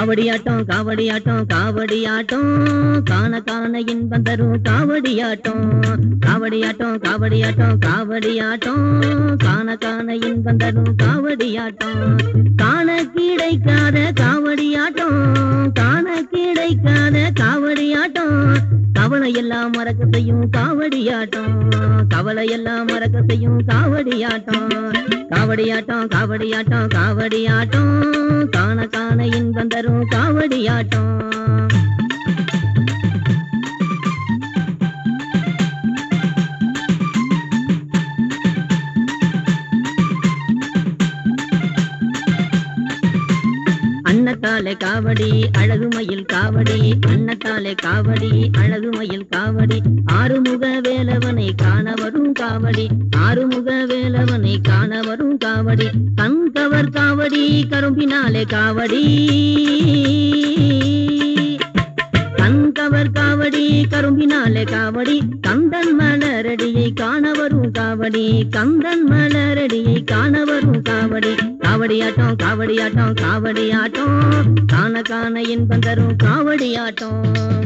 காவடியாட்டம் காவடியாட்டம் காவடியாட்டம் காண காண இன்பம் தரும் காவடியாட்டம் காவடியாட்டம் காவடியாட்டம் காவடியாட்டம் காண காண இன்பம் தரும் காவடியாட்டம் காண கிடைக்காத காவடியாட்டம் காண கிடைக்காத காவடியாட்டம் கவலை எல்லாம் மறக்க செய்யும் காவடியாட்டம் கவலை எல்லாம் மறக்க செய்யும் காவடியாட்டம் காவடியாட்டம் காவடியாட்டம் காவடியாட்டம் காண காண இன்பம் தரும் காவடியாட்டம் அன்னத்தாலே காவடி அழகுமயில் காவடி அன்னத்தாலே காவடி அழகுமயில் காவடி ஆறுமுக வேலவனை காண வரும் காவடி ஆறுமுக வேலவனை காண வரும் காவடி கண்கவர் காவடி கரும்பினாலே காவடி கண்கவர் காவடி கரும்பினாலே காவடி கந்தன் மலரடியை காண வரும் காவடி கந்தன் மலரடியை காண வரும் காவடி காவடியாட்டம் காவடியாட்டம் காவடியாட்டம் காண காண இன்பம் தரும் காவடியாட்டம்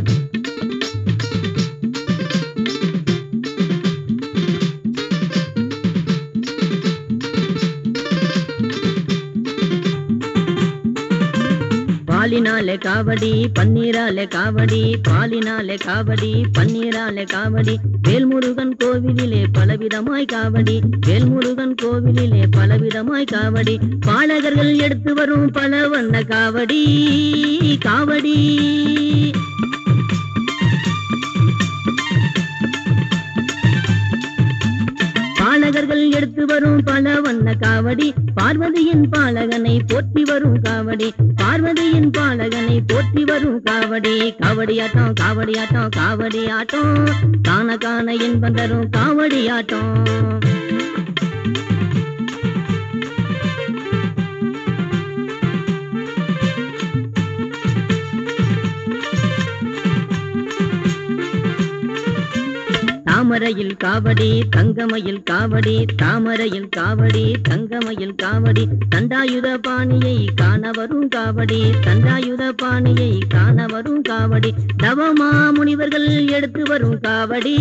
பாலினாலே காவடி பன்னீராலே காவடி பாலினாலே காவடி பன்னீராலே காவடி வேல்முருகன் கோவிலிலே பலவிதமாய் காவடி வேல்முருகன் கோவிலிலே பலவிதமாய் காவடி பாலகர்கள் எடுத்து வரும் பல வண்ண காவடி காவடி பாலகர்கள் எடுத்து வரும் பல வண்ண காவடி பார்வதியின் பாலகனை போற்றி வரும் காவடி பார்வதியின் பாலகனை போற்றி வரும் காவடி காவடியாட்டம் காவடியாட்டம் காவடியாட்டம் காண காண இன்பம் தரும் காவடியாட்டம் தாமரையில் காவடி தங்கமயில் காவடி தாமரையில் காவடி தங்கமயில் காவடி தண்டாயுத பாணியை காண வரும் காவடி தண்டாயுத பாணியை காண வரும் காவடி தவமா முனிவர்கள் எடுத்து வரும் காவடி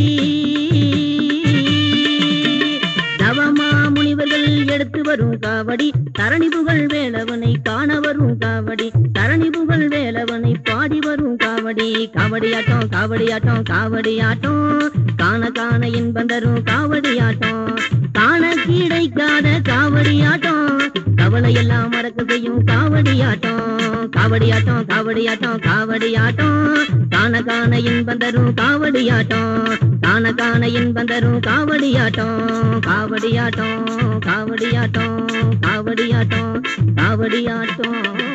தவமா முனிவர்கள் எடுத்து வரும் காவடி தரணி புகழ் வேலவனை காண வரும் காவடி தரணி புகழ் வேலவனை பாடி வரும் காவடி காவடியாட்டம் காவடியாட்டம் காவடியாட்டம் காண காண இன்பம் தரும் காவடியாட்டம் காண கிடைக்காத காவடியாட்டம் கவலை எல்லாம் மறக்க செய்யும் காவடியாட்டம் காவடியாட்டம் காவடியாட்டம் காவடியாட்டம் காண காண இன்பம் தரும் காவடியாட்டம் காண காண இன்பம் தரும் காவடியாட்டம் காவடியாட்டம் காவடியாட்டம் காவடியாட்டம் காவடியாட்டம்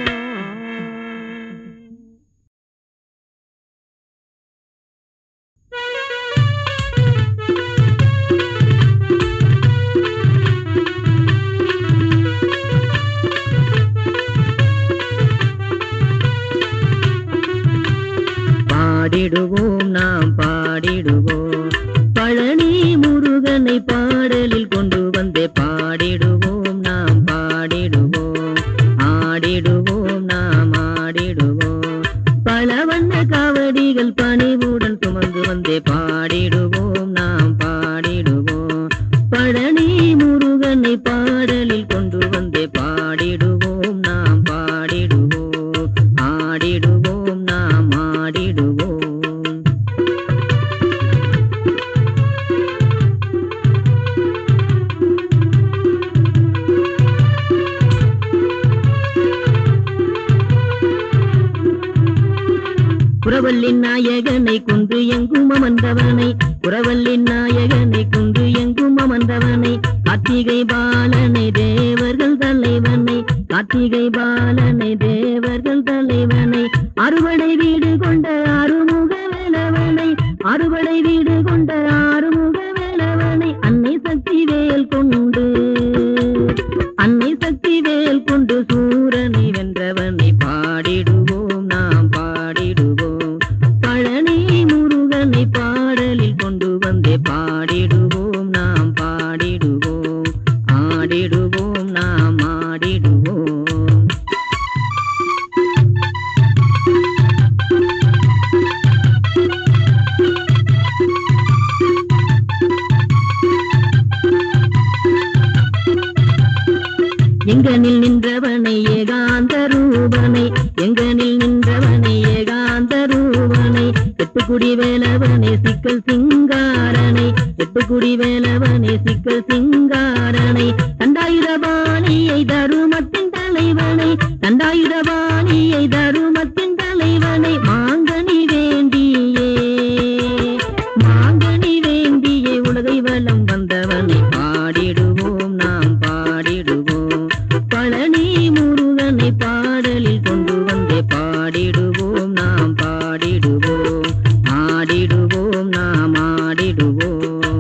பாடிடுவோம் நாம் பாடிடுவோம் பழனி முருகனை பாடலில் கொண்டு வந்தே பாடிடுவோம் நாம் பாடிடுவோம் ஆடிடுவோம் நாம் ஆடிடுவோம் பல வண்ண காவடிகள் பணிவுடன் சுமந்து வந்தே பாடிடுவோம் நாம் பாடிடுவோம் பழனி முருகனை பாடலில் கொண்டு வந்தே பாடிடுவோம் நாம் பாடிடுவோம் ஆடிடுவோம் நாம் ஆடிடுவோம் புறவல்லின் நாயகனை கொண்டு எங்கும் அமர்ந்தவனை புறவல்லின் நாயகனை கொண்டு எங்கும் அமர்ந்தவனை கார்த்திகை பாலனை தேவர்கள் தலைவனை கார்த்திகை பாலனை தேவர்கள் தலைவனை அறுவடை வீடு கொண்ட அருமுக வேலவனை அறுவடை வீடு கொண்ட ஆறுமுக வேலவனை அன்னை சக்தி வேல் கொண்டு அன்னை சக்தி வேல் கொண்டு சூரனை வென்றவனை பாடிடுவோம் நாம் பாடிடுவோம் பழனி முருகனை பாடலில் கொண்டு வந்தே பாடிடுவோம் நாம் பாடிடுவோம் ஆடிடுவோம் எங்கனில் நின்றவனை ஏகாந்த ரூபனை எங்கனில் நின்றவனை ஏகாந்த ரூபனை எட்டுக்குடி வேலவனை சிக்கல் சிங்காரனை எட்டுக்குடி வேலவனை சிக்கல் சிங்காரனை தண்டாயுதபாணியை தருமத்தின் தலைவனை தண்டாயுதபாணியை தருமத்தின் தலைவனை மாங்கனி வேண்டியே மாங்கனி வேண்டியே உலகை வலம் வந்தவனை பாடிடுவோம் நாம் பாடிடுவோம் பழனி முருகனை பாடலில் கொண்டு வந்தே பாடிடுவோம் நாம் பாடிடுவோம் ஆடிடுவோம் நாம் ஆடிடுவோம்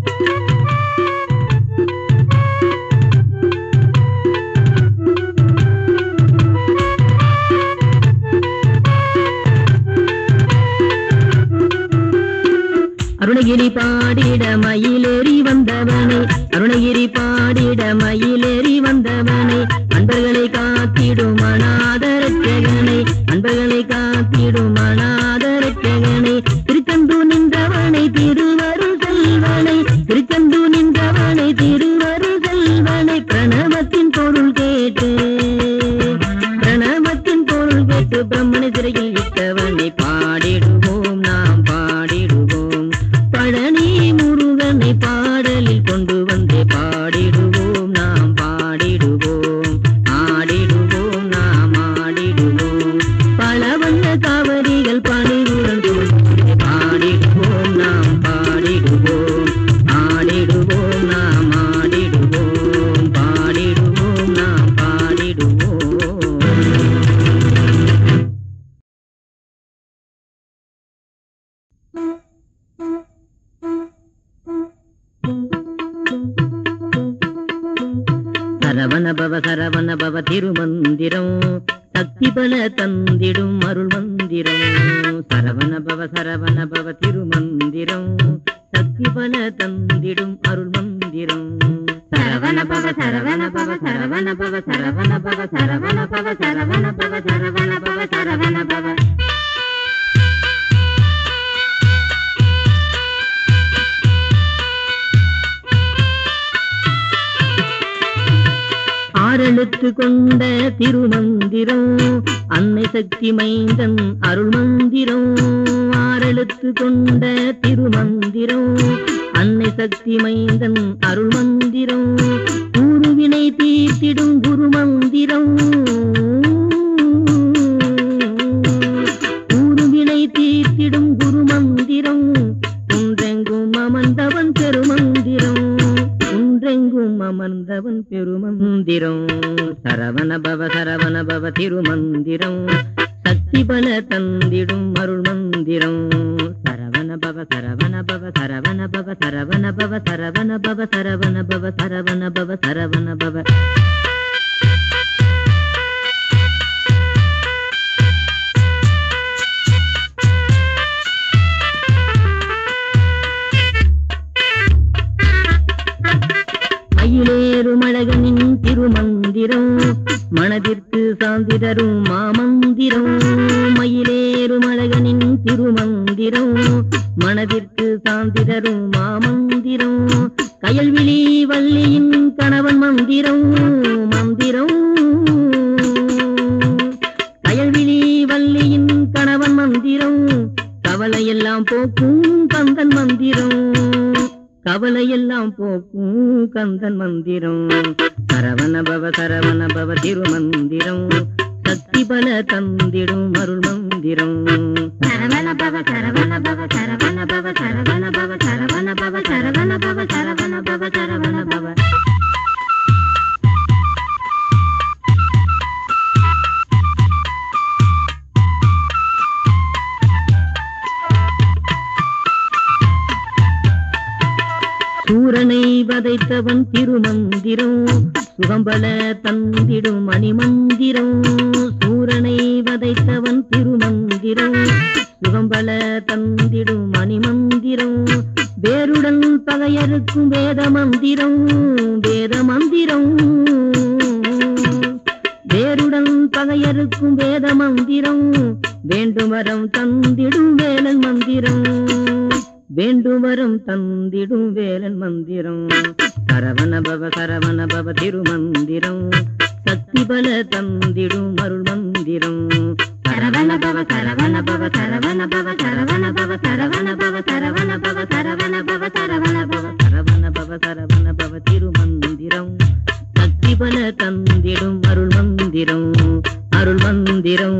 அருணகிரி பாடிட மயிலேறி வந்தவனை அருணகிரி பாடிட மயிலேறி வந்தவனை அன்பர்களை காத்திடும் அநாதரட்சகனை அன்பர்களை காத்திடும் அநாதரட்சகனை திருச்செந்து நின்றவனை திருவருள் செல்வனை திருச்செந்து நின்றவனை திருவருள் செல்வனை பிரணவத்தின் பொருள் கேட்டு பிரணவத்தின் பொருள் கேட்டு பிரம்மனை சிறையில் விட்டவனை பாடிடுவோம் நாம் பாடிடுவோம் பழனி முருகனை பாடலில் கொண்டு வந்தே பாடிடுவோம் நாம் பாடிடுவோம் ஆடிடுவோம் நாம் ஆடிடுவோம் பல வண்ண காவரிகள் பணிவுடன் தோன்றி பாடிடுவோம் நாம் பாடிடுவோம் ஆடிடுவோம் நாம் ஆடிடுவோம் பாடிடுவோம் நாம் பாடிடுவோம் சரவண பவ சரவண பவ திருமந்திரம் சக்தி பல தந்திடும் அருள் மந்திரம் சரவண பவ சரவண பவ திருமந்திரம் சக்தி பல தந்திடும் அருள் மந்திரம் சரவண பவ சரவண பவ சரவண பவ சரவண பவ சரவண பவ சரவண பவ சரவண பவ சரவண பவ ஆறெழுத்து கொண்ட திருமந்திரம் அன்னை சக்தி மைந்தன் அருள் மந்திரம் ஆறெழுத்து கொண்ட திருமந்திரம் அன்னை சக்தி மைந்தன் அருள் மந்திரம் கூறுவினை தீர்த்திடும் குரு மந்திரம் கூறுவினை தீர்த்திடும் குரு மந்திரம் குன்றெங்கும் அமர்ந்தவன் பெருமந்திரம் குன்றெங்கும் அமர்ந்தவன் பெருமந்திரம் சரவண பவ சரவண பவ திருமந்திரம் சக்தி பல தந்திடும் அருள் மந்திரம் சரவண பவ சரவண பவ சரவண பவ சரவண பவ சரவண பவ சரவண பவ சரவண பவ சரவண பவ மயிலேறும் அழகனின் திருமந்திரம் மனதிற்கு சாந்தி தரும் மாமந்திரம் மயிலேறும் அழகனின் திருமந்திரம் மனதிற்கு சாந்தி தரும் மாமந்திரம் கயல்விழி வள்ளியின் கணவன் மந்திரம் மந்திரம் கயல்விழி வள்ளியின் கணவன் மந்திரம் கவலையெல்லாம் போக்கும் கந்தன் மந்திரம் கவலையெல்லாம் போக்கும் கந்தன் மந்திரம் சரவண பவ சரவண பவ திருமந்திரம் சக்தி பல தந்திடும் அருள் மந்திரம் சரவண பவ சரவண பவ சரவண பவ சரவண பவ சரவண பவ சரவண பவ சரவண பவ சரவண பவ சூரனை வதைத்தவன் திருமந்திரம் சுகம்பல தந்திடும் மணிமந்திரம் சூரனை வதைத்தவன் திருமந்திரம் சுகம்பல தந்திடும் மணிமந்திரம் வேருடன் பகையறுக்கும் வேத மந்திரம் வேத மந்திரம் வேருடன் பகையறுக்கும் வேத மந்திரம் வேண்டும் வரம் தந்திடும் வேலன் மந்திரம் வேண்டும் வரம் தந்திடும் வேலன் மந்திரம் சரவண பவ சரவண பவ திருமந்திரம் சக்தி பல தந்திடும் அருள் மந்திரம் சரவண பவ சரவண பவ சரவண பவ சரவண பவ சரவண பவ சரவண பவ சரவண பவ சரவண பவ சரவண பவ சரவண பவ திருமந்திரம் சக்தி பல தந்திடும் அருள் மந்திரம் அருள் மந்திரம்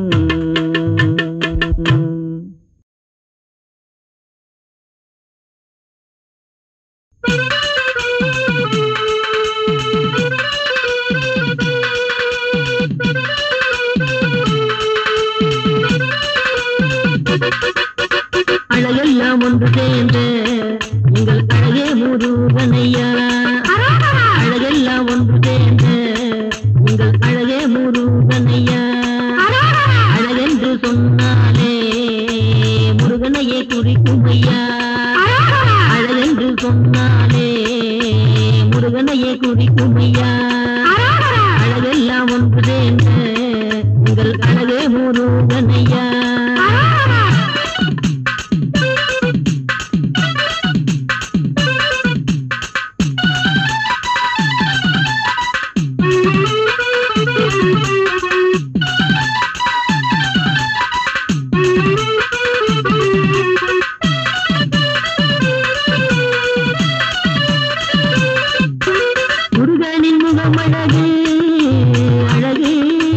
அழகெல்லாம் ஒன்று சேர்ந்த எங்கள் அழகே முருகனையா அழகெல்லாம் ஒன்று சேர்ந்த எங்கள் அழகே முருகனையா அழகென்று சொன்னாலே முருகனையே குறிக்கும் ஐயா அழகென்று சொன்னாலே முருகனையே குறிக்கும் ஐயா அழகெல்லாம் ஒன்று சேர்ந்த எங்கள் அழகே முருகனையா முருகனின் முகம் அழகு அழகு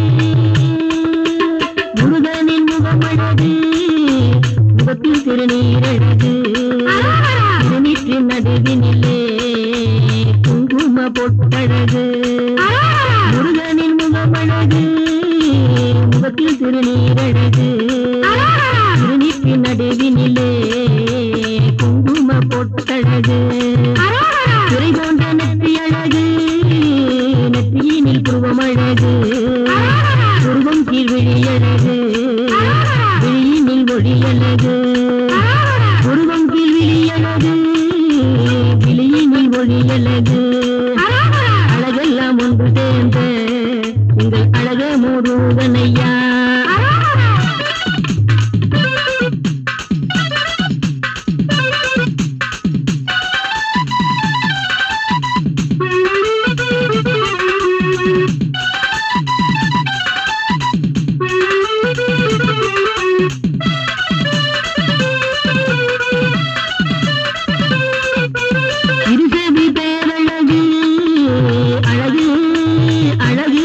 முருகனின் முகம் அழகு முகத்தில் திருநீரழகு திருநீற்றின் நடுவினிலே குங்கும பொட்டழகு முருகனின் முகம் அழகு முகத்தில் திருநீரழகு திருநீற்றின் நடுவினிலே குங்கும பொட்டழகு துறை போன்ற நெற்றி அழகு நெற்றியினில் புருவம் அழகு புருவம் கீழ் விழி அழகு விழியினில் மொழி அழகு புருவம் கீழ் விழி அழகு விழியினில் மொழி அழகு அழகெல்லாம் ஒன்று சேர்ந்த எங்கள் அழக முருகனையா இருசவி பேரழகு அழகு அழகு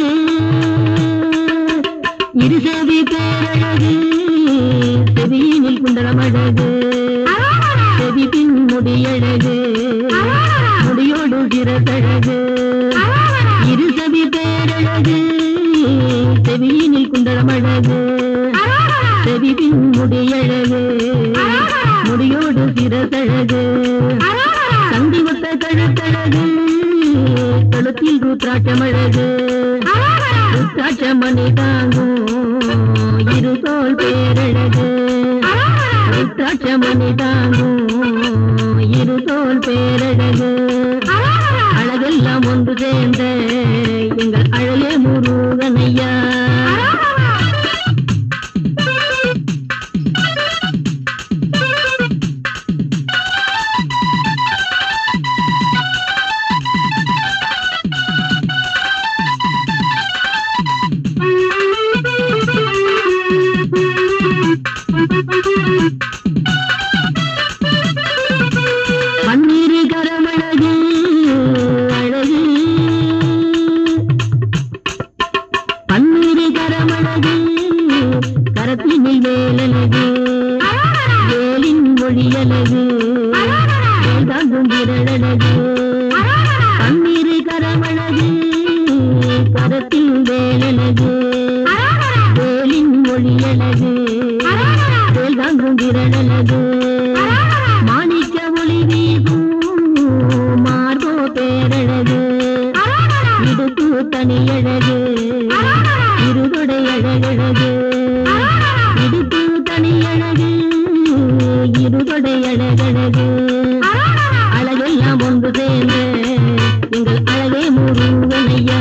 இருசவி பேரழகு செவியினில் குண்டலம் அழகு செவி பின் முடியழகு முடியோடு சிறத்தழகு இருசவி பேரழகு செவியினில் குண்டலம் அழகு செவி பின் முடியழகு முடியோடு சிறத்தழகு சந்தி ஒத்த கழுத்தழகு கழுத்தில் ருத்ராட்சமழகு ருத்ராட்சமணி தாங்கும் இரு தோல் பேரழகு ருத்ராட்சமணி தாங்கும் இரு தோல் பேரழகு அழகெல்லாம் ஒன்று சேர்ந்த எங்கள் அழகே முருகனையா பன்னீரு கரமழகு அழகு பன்னீரு கரமழகு கரத்தினில் வேலழகு வேலின் மொழியழகு வேல் தாங்கும் விரலழகு பன்னீரு கரமழகு கரத்தில் வேலழகு வேலின் மொழியழகு வேல் தாங்கும் விரலழகு மாணிக்க ஒளி வீசும் மார்போ பேரழகு இடுப்பு தனியழகு இருதொடை அழகழகு இடுப்பு தனியழகு இருதொடை அழகழகு அழகெல்லாம் ஒன்று சேர்ந்த எங்கள் அழகே முருகனையா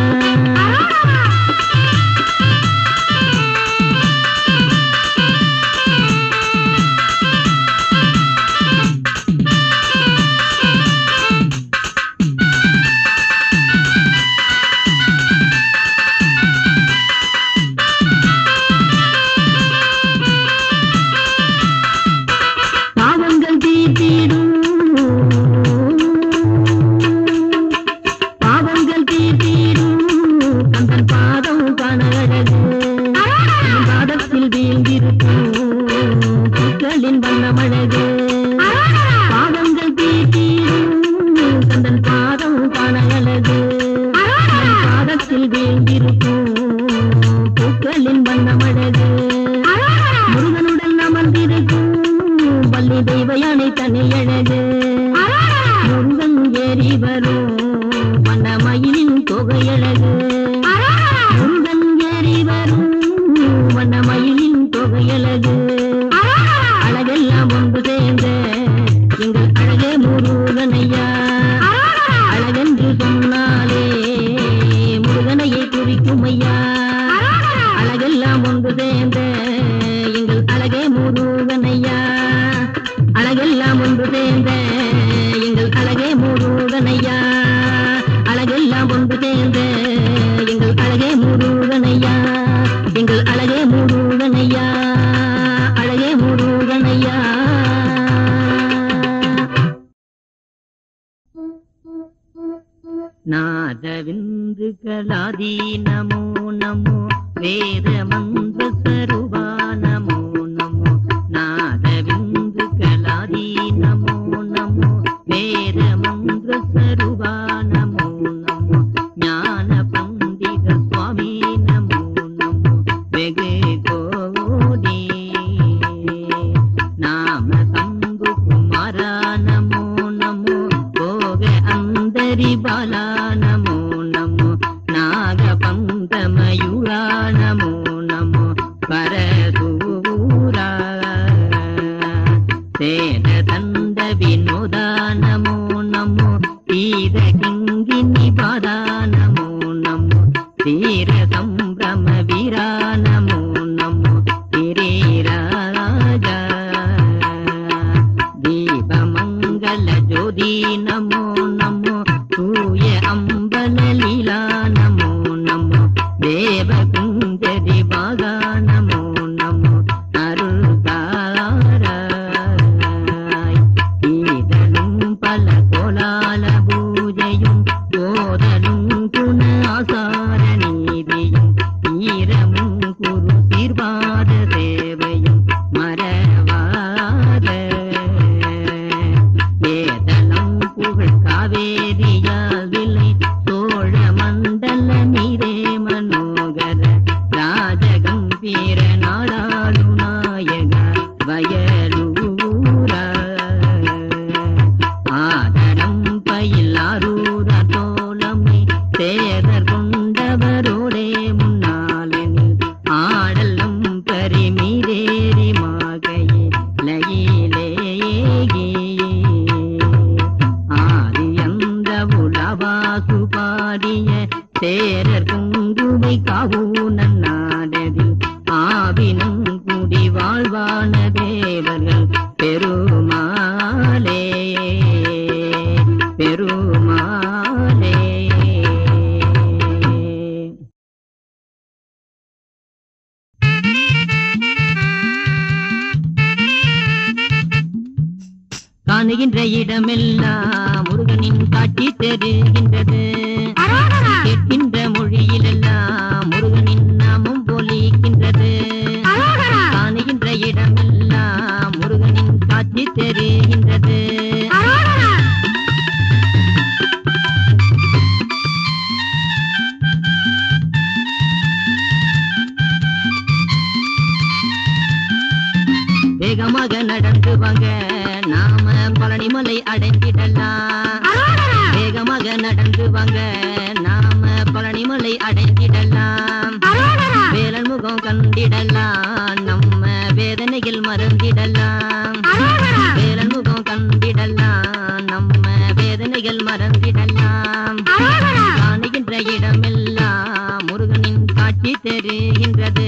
வரும் வண்ணமயிலின் தொகையழகு முருகன் ஏறி வரும் வண்ணமயிலின் தொகையழகு அழகெல்லாம் ஒன்று சேர்ந்த எங்கள் அழகே முருகனையா அழகென்று சொன்னாலே முருகனையை குறிக்கும் ஐயா அழகெல்லாம் ஒன்று சேர்ந்த எங்கள் அழகே முருகனையா அழகெல்லாம் ஒன்று சேர்ந்த எங்கள் அழகே முருகனையா அழகெல்லாம் ஒன்று சேர்ந்த எங்கள் அழகே முருகனையா எங்கள் அழகே முருகனையா அழகே முருகனையா நாதவிந்து கலாதி நமோ நமோ வேத மந்திர சருவா நமோ நமோ நாதவிந்து கலாதி நமோ நமோ வேத மந்திர சருவா நமோ நமோ ஞான பண்டித சுவாமி நமோ நமோ வெகு கோடி நாம சம்பு குமாரா நமோ நமோ போக அந்தரி பாலா நமோ நமோ நாகபந்த மயூரா நமோ நமோ பரசூரா சேத தந்த வினோதா நமோ நமோ தீர கிங்கினி பாதா நமோ நமோ தீர சம்பிரம வீரா நமோ நமோ திரேராஜா தீபமங்கல ஜோதி நமோ நமோ தூய அம்பல லீலா நமோ நமோ தேவ குஞ்சரி பாகா நமோ நமோ அருள்தாராய் ஈதலும் பல கோலால பூஜையும் போதலும் குண ஆசார நீதியும் ஈரமும் குரு சீர்வாத சேவையும் மறவாத ஏதலம் புகழ் காவேரியால் விலை சோழ மண்டல நீரே மனோகர ராஜகம்பீர நாடாளு நாயக வயலூரா ஆதரம் பயிலாரூர தோழமை சேதர் கொண்டவரோடே முன்னாலெனில் ஆடலும் பரிமீரேறி மாகையே லயிலேகி ஆதியந்த உலவாசு பாடிய சேரர் குங்குமை காவூனன் நாடதில் ஆவினும் குடி வாழ்வான தேவர்கள் பெருமாளே பெருமாளே காணுகின்ற இடமெல்லாம் முருகனின் காட்சி தெரிகின்றது கேட்கின்ற மொழியிலெல்லாம் முருகனின் நாமம் பொலிக்கின்றது காணுகின்ற இடமெல்லாம் முருகனின் காட்சி தெரிகின்றது வேகமாக நடந்து வாங்க நாம பழனிமலை அடைந்திடலாம் வேகமாக நடந்து வாங்க நாம பழனிமலை அடைந்திடலாம் வேலன் முகம் கண்டிடலாம் நம்ம வேதனைகள் மறந்திடலாம் வேலன் முகம் கண்டிடலாம் நம்ம வேதனைகள் மறந்திடலாம் காணுகின்ற இடமெல்லாம் முருகனின் காட்சி தெரிகின்றது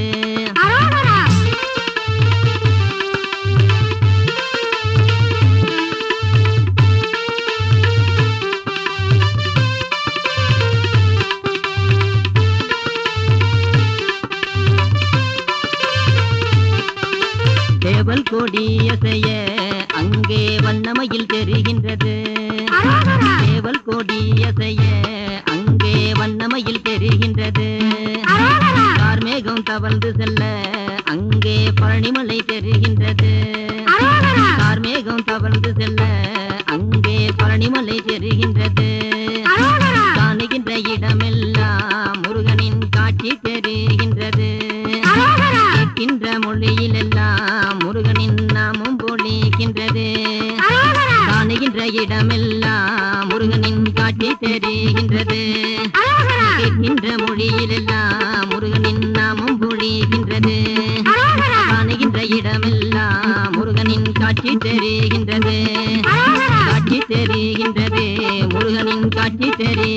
தேவல் கொடியசைய அங்கே வண்ணமையில் தெரிகின்றது தேவல் கொடியசைய அங்கே வண்ணமையில் தெரிகின்றது கார்மேகம் தவழ்ந்து செல்ல அங்கே பழனிமலை தெரிகின்றது கார்மேகம் தவழ்ந்து செல்ல அங்கே பழனிமலை தெரிகின்றது காணுகின்ற இடமெல்லாம் முருகனின் காட்சி தெரிகின்றது கேட்கின்ற மொழியிலெல்லாம் முருகனின் நாமம் பொழிக்கின்றது காணுகின்ற இடமெல்லாம் முருகனின் காட்சி தெரிகின்றது கேட்கின்ற மொழியிலெல்லாம் முருகனின் நாமம் பொழிகின்றது காணுகின்ற இடமெல்லாம் முருகனின் காட்சி தெரிகின்றது காட்சி தெரிகின்றது முருகனின் காட்சி தெரிகின்றது